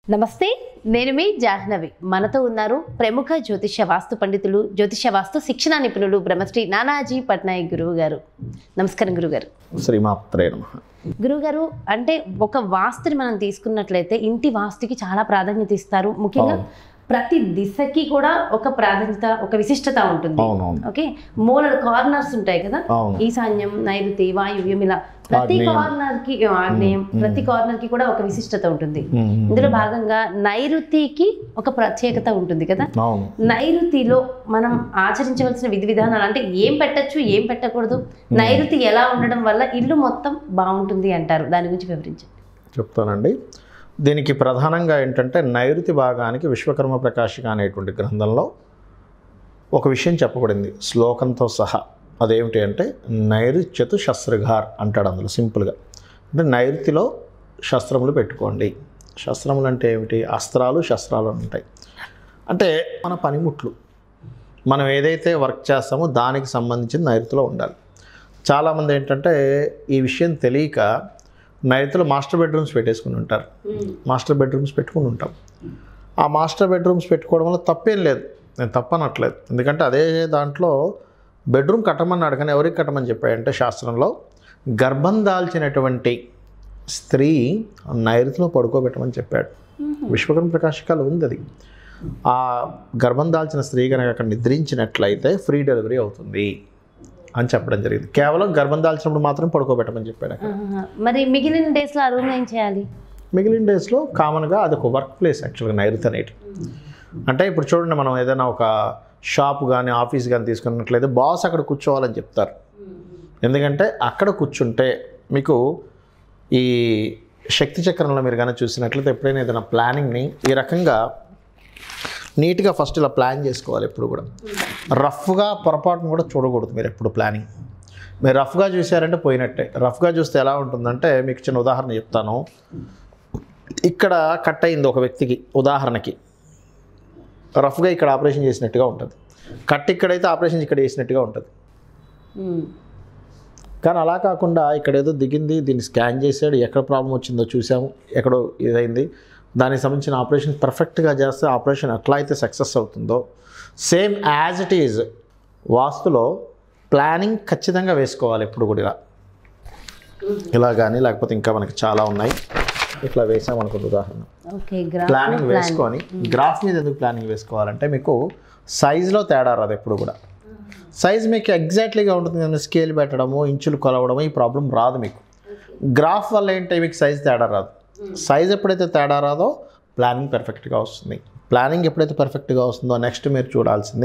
నమస్తే నేను మీ జాహ్నవి మనతో ఉన్నారు ప్రముఖ జ్యోతిష వాస్తు పండితులు జ్యోతిష వాస్తు శిక్షణ నిపుణులు బ్రహ్మశ్రీ నానాజీ పట్నాయక్ గురువు గారు నమస్కారం గురుగారు శ్రీమాత్రే నమ గురుగారు అంటే ఒక వాస్తుని మనం తీసుకున్నట్లయితే ఇంటి వాస్తుకి చాలా ప్రాధాన్యత ఇస్తారు ముఖ్యంగా అవును. ప్రతి దిశకి కూడా ఒక ప్రాధాన్యత ఒక విశిష్టత ఉంటుంది అవునవును ఓకే మూల కార్నర్స్ ఉంటాయి కదా అవును ఈశాన్యం నైరుతి వాయువ్యం ఇలా ప్రతి ఆగ్నేయం. కార్నర్ కి ఆగ్నేయం మ్మ్. ప్రతి కార్నర్ కి కూడా ఒక విశిష్టత ఉంటుంది మ్మ్. ఇందులో భాగంగా నైరుతికి ఒక ప్రత్యేకత ఉంటుంది కదా అవును నైరుతిలో మనం ఆచరించవలసిన విధి విధానాలు అంటే ఏం పెట్టచ్చు ఏం పెట్టకూడదు నైరుతి ఎలా ఉండడం వల్ల ఇల్లు మొత్తం బాగుంటుంది అంటారు దాని గురించి వివరించండి చెప్తానండి దీనికి ప్రధానంగా ఏంటంటే నైరుతి భాగానికి విశ్వకర్మ ప్రకాశిక అనేటువంటి గ్రంథంలో ఒక విషయం చెప్పబడింది శ్లోకంతో సహా అదేమిటి అంటే నైరుత్యతు శస్త్రఘార్ అంటాడు అందులో సింపుల్గా అంటే నైరుతిలో శస్త్రములు పెట్టుకోండి శస్త్రములు అంటే ఏమిటి అస్త్రాలు శస్త్రాలు అని ఉంటాయి అంటే మన పనిముట్లు మనం ఏదైతే వర్క్ చేస్తామో దానికి సంబంధించిన నైరుతిలో ఉండాలి చాలామంది ఏంటంటే ఈ విషయం తెలియక నైరుతిలో మాస్టర్ బెడ్రూమ్స్ పెట్టేసుకుని ఉంటారు మాస్టర్ బెడ్రూమ్స్ పెట్టుకుని ఉంటాం ఆ మాస్టర్ బెడ్రూమ్స్ పెట్టుకోవడం వల్ల తప్పేం లేదు నేను తప్పనట్లేదు ఎందుకంటే అదే దాంట్లో బెడ్రూమ్ కట్టమన్నాడు కానీ ఎవరికి కట్టమని చెప్పాడంటే శాస్త్రంలో గర్భం దాల్చినటువంటి స్త్రీ నైరుతిలో పడుకోబెట్టమని చెప్పాడు విశ్వకర్మ ప్రకాశికాలు ఉంది అది ఆ గర్భం దాల్చిన స్త్రీ కనుక అక్కడ నిద్రించినట్లయితే ఫ్రీ డెలివరీ అవుతుంది అని చెప్పడం జరిగింది కేవలం గర్భం దాల్చినప్పుడు మాత్రం పడుకోబెట్టమని చెప్పాడు అక్కడ. ఆహా. మరి మిగిలిన డేస్ లో ఆ రూమ్ ఏం చేయాలి మిగిలిన డేస్లో కామన్గా అది ఒక వర్క్ ప్లేస్ యాక్చువల్గా నైరుతి అనేది అంటే ఇప్పుడు చూడండి మనం ఏదైనా ఒక షాప్ కానీ ఆఫీస్ కానీ తీసుకున్నట్లయితే బాస్ అక్కడ కూర్చోవాలని చెప్తారు ఎందుకంటే అక్కడ కూర్చుంటే మీకు ఈ శక్తి చక్రంలో మీరు కానీ చూసినట్లయితే ఎప్పుడైనా ఏదైనా ప్లానింగ్ని ఈ రకంగా నీట్గా ఫస్ట్ ఇలా ప్లాన్ చేసుకోవాలి ఎప్పుడు కూడా రఫ్గా పొరపాటును కూడా చూడకూడదు మీరు ఎప్పుడు ప్లానింగ్ మీరు రఫ్గా చూసారంటే పోయినట్టే రఫ్గా చూస్తే ఎలా ఉంటుందంటే మీకు చిన్న ఉదాహరణ చెప్తాను ఇక్కడ కట్ అయింది ఒక వ్యక్తికి ఉదాహరణకి రఫ్గా ఇక్కడ ఆపరేషన్ చేసినట్టుగా ఉంటుంది కట్ ఇక్కడైతే ఆపరేషన్ ఇక్కడ చేసినట్టుగా ఉంటుంది మ్మ్. కానీ అలా కాకుండా ఇక్కడ ఏదో దిగింది దీన్ని స్కాన్ చేసాడు ఎక్కడ ప్రాబ్లం వచ్చిందో చూసాము ఎక్కడో ఇదైంది దానికి సంబంధించిన ఆపరేషన్ పర్ఫెక్ట్గా చేస్తే ఆపరేషన్ ఎట్లా అయితే సక్సెస్ అవుతుందో సేమ్ యాజ్ ఇట్ ఈజ్ వాస్తులో ప్లానింగ్ ఖచ్చితంగా వేసుకోవాలి ఎప్పుడు కూడా ఇలా ఇలా కానీ లేకపోతే ఇంకా మనకి చాలా ఉన్నాయి ఇట్లా వేసామనుకుంటే ఉదాహరణ ఓకే గ్రాఫ్ ప్లానింగ్ వేసుకొని గ్రాఫ్ మీద ఎందుకు ప్లానింగ్ వేసుకోవాలంటే మీకు సైజులో తేడా రాదు ఎప్పుడు కూడా సైజ్ మీకు ఎగ్జాక్ట్లీగా ఉంటుంది కానీ స్కేల్ పెట్టడము ఇంచులు కొలవడము ఈ ప్రాబ్లం రాదు మీకు గ్రాఫ్ వల్ల ఏంటి మీకు సైజ్ తేడా రాదు సైజ్ ఎప్పుడైతే తేడా రాదో ప్లానింగ్ పర్ఫెక్ట్గా వస్తుంది ప్లానింగ్ ఎప్పుడైతే పర్ఫెక్ట్గా వస్తుందో నెక్స్ట్ మీరు చూడాల్సింది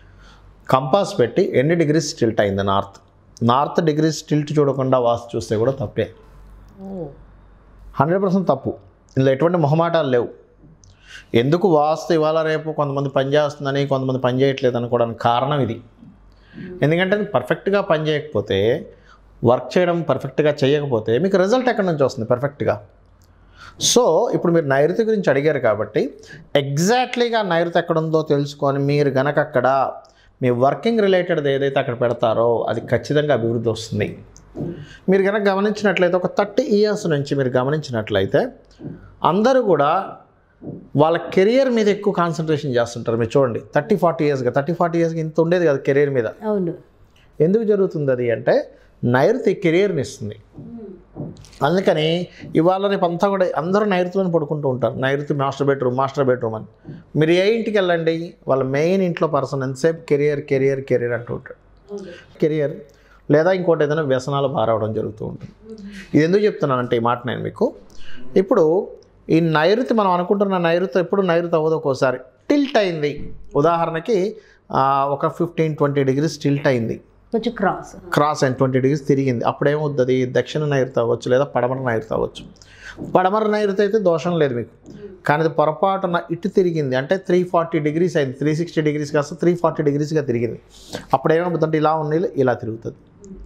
కంపాస్ పెట్టి ఎన్ని డిగ్రీస్ టిల్ట్ అయింది నార్త్ నార్త్ డిగ్రీస్ టిల్ట్ చూడకుండా వాస్తు చూస్తే కూడా తప్పే ఓ. హండ్రెడ్ పర్సెంట్ తప్పు ఇందులో ఎటువంటి మొహమాటాలు లేవు ఎందుకు వాస్తు ఇవాళ రేపు కొంతమంది పని చేస్తుందని కొంతమంది పని చేయట్లేదు అనుకోవడానికి కారణం ఇది ఎందుకంటే అది పర్ఫెక్ట్గా పని చేయకపోతే వర్క్ చేయడం పర్ఫెక్ట్గా చేయకపోతే మీకు రిజల్ట్ ఎక్కడి నుంచి వస్తుంది పర్ఫెక్ట్గా సో ఇప్పుడు మీరు నైరుతి గురించి అడిగారు కాబట్టి ఎగ్జాక్ట్లీగా నైరుతి ఎక్కడ ఉందో తెలుసుకొని మీరు గనక అక్కడ మీ వర్కింగ్ రిలేటెడ్ ఏదైతే అక్కడ పెడతారో అది ఖచ్చితంగా అభివృద్ధి వస్తుంది మీరు కనుక గమనించినట్లయితే ఒక థర్టీ ఇయర్స్ నుంచి మీరు గమనించినట్లయితే అందరూ కూడా వాళ్ళ కెరియర్ మీద ఎక్కువ కాన్సన్ట్రేషన్ చేస్తుంటారు మీరు చూడండి థర్టీ ఫార్టీ ఇయర్స్గా థర్టీ ఫార్టీ ఇయర్స్కి ఇంత ఉండేది కదా కెరీర్ మీద అవును ఎందుకు జరుగుతుంది అది అంటే నైరుతి కెరియర్ని ఇస్తుంది అందుకని ఇవాళ రేపు అంతా కూడా అందరూ నైరుతిలోనే పడుకుంటూ ఉంటారు నైరుతి మాస్టర్ బెడ్రూమ్ మాస్టర్ బెడ్రూమ్ అని మీరు ఏ ఇంటికి వెళ్ళండి వాళ్ళ మెయిన్ ఇంట్లో పర్సన్ ఎంతసేపు కెరియర్ కెరియర్ కెరియర్ అంటూ ఉంటాడు కెరియర్ లేదా ఇంకోటి ఏదైనా వ్యసనాలు బారవడం జరుగుతూ ఉంటుంది ఇది ఎందుకు చెప్తున్నానంటే ఈ మాట నేను మీకు ఇప్పుడు ఈ నైరుతి మనం అనుకుంటున్న నైరుతి ఎప్పుడు నైరుతి అవ్వదు ఒక్కోసారి టిల్ట్ అయింది ఉదాహరణకి ఆ, ఒక ఫిఫ్టీన్ ట్వంటీ డిగ్రీస్ టిల్ట్ అయింది కొంచెం క్రాస్ క్రాస్ అయిన ట్వంటీ డిగ్రీస్ తిరిగింది అప్పుడేమవుతుంది దక్షిణ నైరుతి అవ్వచ్చు లేదా పడమర నైరుతి అవ్వచ్చు పడమర నైరుతి అయితే దోషం లేదు మీకు కానీ అది పొరపాటున ఇటు తిరిగింది అంటే త్రీ ఫార్టీ డిగ్రీస్ అయింది త్రీ సిక్స్టీ డిగ్రీస్ కాస్త త్రీ ఫార్టీ డిగ్రీస్గా తిరిగింది అప్పుడు ఏమవుతుందంటే ఇలా ఉంది ఇలా తిరుగుతుంది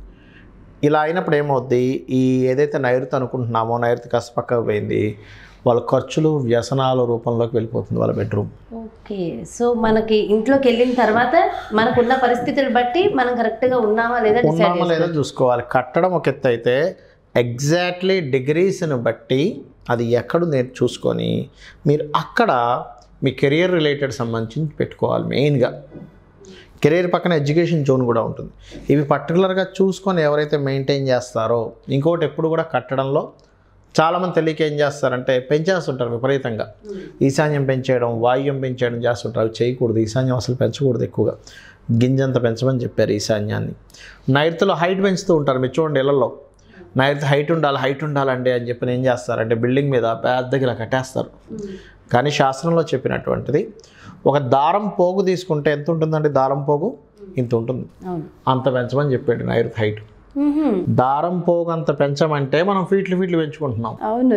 ఇలా అయినప్పుడు ఏమవుద్ది ఈ ఏదైతే నైరుతి అనుకుంటున్నామో నైరుతి కాస్త పక్కకు పోయింది వాళ్ళ ఖర్చులు వ్యసనాల రూపంలోకి వెళ్ళిపోతుంది వాళ్ళ బెడ్రూమ్ ఓకే సో మనకి ఇంట్లోకి వెళ్ళిన తర్వాత మనకున్న పరిస్థితులు బట్టి మనం కరెక్ట్గా ఉన్నామా లేదా డిసైడ్ ఉన్నామా లేదా చూసుకోవాలి కట్టడం ఒక ఎత్తు అయితే ఎగ్జాక్ట్లీ డిగ్రీస్ని బట్టి అది ఎక్కడ నేను చూసుకొని మీరు అక్కడ మీ కెరియర్ రిలేటెడ్ సంబంధించి పెట్టుకోవాలి మెయిన్గా కెరీర్ పక్కన ఎడ్యుకేషన్ జోన్ కూడా ఉంటుంది ఇవి పర్టికులర్గా చూసుకొని ఎవరైతే మెయింటైన్ చేస్తారో ఇంకోటి ఎప్పుడు కూడా కట్టడంలో చాలామంది తెలియక ఏం చేస్తారంటే పెంచేస్తుంటారు విపరీతంగా ఈశాన్యం పెంచేయడం వాయువ్యం పెంచేయడం చేస్తుంటారు అవి చేయకూడదు ఈశాన్యం అసలు పెంచకూడదు ఎక్కువగా గింజంత పెంచమని చెప్పారు ఈశాన్యాన్ని నైరుతిలో హైట్ పెంచుతూ ఉంటారు మీరు చూడండి ఇళ్లలో నైరుతి హైట్ ఉండాలి హైట్ ఉండాలండి అని చెప్పి ఏం చేస్తారంటే బిల్డింగ్ మీద పెద్దగా ఇలా కట్టేస్తారు కానీ శాస్త్రంలో చెప్పినటువంటిది ఒక దారం పోగు తీసుకుంటే ఎంత ఉంటుందండి దారం పోగు ఇంత ఉంటుంది అవును అంత పెంచమని చెప్పాడు నైరుతి హైట్ మ్మ్హ్మ్. దారం పోగు అంత పెంచమంటే మనం ఫీట్లు ఫీట్లు పెంచుకుంటున్నాం అవును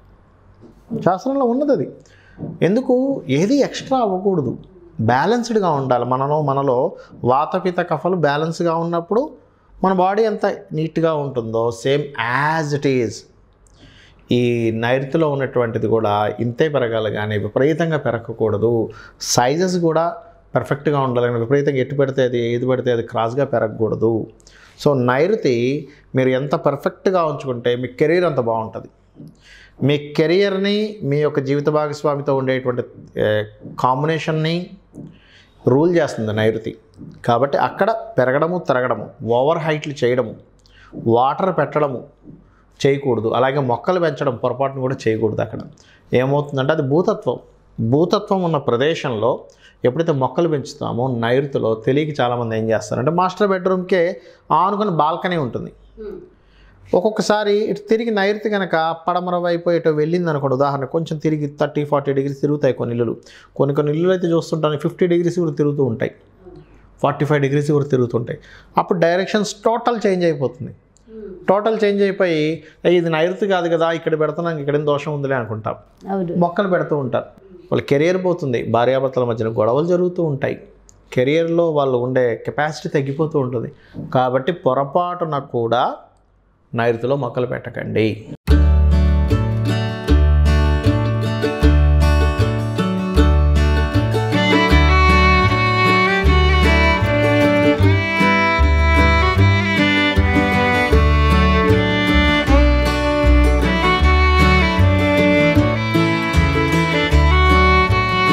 శాస్త్రంలో ఉన్నది అది ఎందుకు ఏది ఎక్స్ట్రా అవ్వకూడదు బ్యాలెన్స్డ్గా ఉండాలి మనలో మనలో వాతపిత కఫలు బ్యాలెన్స్గా ఉన్నప్పుడు మన బాడీ ఎంత నీట్గా ఉంటుందో సేమ్ యాజ్ ఇట్ ఈజ్ ఈ నైరుతిలో ఉన్నటువంటిది కూడా ఇంతే పెరగాలి కానీ విపరీతంగా పెరగకూడదు సైజెస్ కూడా పర్ఫెక్ట్గా ఉండాలి కానీ విపరీతంగా ఎటు పెడితే అది ఏది పెడితే అది క్రాస్గా పెరగకూడదు సో నైరుతి మీరు ఎంత పర్ఫెక్ట్గా ఉంచుకుంటే మీ కెరీర్ అంత బాగుంటుంది మీ కెరియర్ని మీ యొక్క జీవిత భాగస్వామితో ఉండేటువంటి కాంబినేషన్ని రూల్ చేస్తుంది నైరుతి కాబట్టి అక్కడ పెరగడము తరగడము ఓవర్ హైట్లు చేయడము వాటర్ పెట్టడము చేయకూడదు అలాగే మొక్కలు పెంచడం పొరపాటును కూడా చేయకూడదు అక్కడ ఏమవుతుందంటే అది భూతత్వం భూతత్వం ఉన్న ప్రదేశంలో ఎప్పుడైతే మొక్కలు పెంచుతామో నైరుతిలో తెలియక చాలామంది ఏం చేస్తారంటే మాస్టర్ బెడ్రూమ్కే ఆనుకుని బాల్కనీ ఉంటుంది ఒక్కొక్కసారి ఇటు తిరిగి నైరుతి కనుక పడమర వైపు ఇటు వెళ్ళింది అనుకోండి ఉదాహరణ కొంచెం తిరిగి థర్టీ ఫార్టీ డిగ్రీస్ తిరుగుతాయి కొన్ని ఇల్లులు కొన్ని కొన్ని ఇల్లులు అయితే చూస్తుంటాను ఫిఫ్టీ డిగ్రీస్ కూడా తిరుగుతూ ఉంటాయి ఫార్టీ ఫైవ్ డిగ్రీస్ కూడా తిరుగుతుంటాయి అప్పుడు డైరెక్షన్స్ టోటల్ చేంజ్ అయిపోతుంది టోటల్ చేంజ్ అయిపోయి "ఏ, ఇది నైరుతి కాదు కదా ఇక్కడ పెడుతున్నాం ఇక్కడేం దోషం ఉందిలే అనుకుంటాం అవును మొక్కలు పెడుతూ ఉంటారు వాళ్ళ కెరియర్ పోతుంది భార్యాభర్తల మధ్యన గొడవలు జరుగుతూ ఉంటాయి కెరియర్లో వాళ్ళు ఉండే కెపాసిటీ తగ్గిపోతూ ఉంటుంది కాబట్టి పొరపాటున కూడా నైరుతిలో మొక్కలు పెట్టకండి